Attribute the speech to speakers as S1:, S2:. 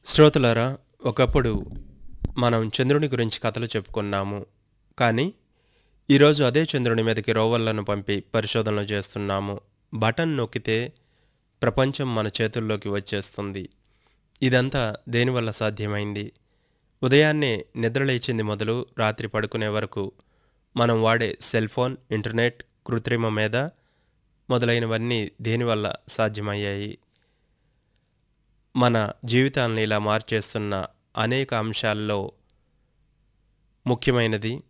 S1: శ్రోతలారా ఒకప్పుడు మనం చంద్రుని గురించి కథలు చెప్పుకున్నాము కానీ ఈరోజు అదే చంద్రుని మీదకి రోవర్లను పంపి పరిశోధనలు చేస్తున్నాము బటన్ నొక్కితే ప్రపంచం మన చేతుల్లోకి వచ్చేస్తుంది ఇదంతా దేనివల్ల సాధ్యమైంది ఉదయాన్నే నిద్రలేచింది మొదలు రాత్రి పడుకునే వరకు మనం వాడే సెల్ ఫోన్ ఇంటర్నెట్ కృత్రిమ మీద మొదలైనవన్నీ దేనివల్ల సాధ్యమయ్యాయి మన జీవితాలను ఇలా మార్చేస్తున్న అనేక అంశాల్లో ముఖ్యమైనది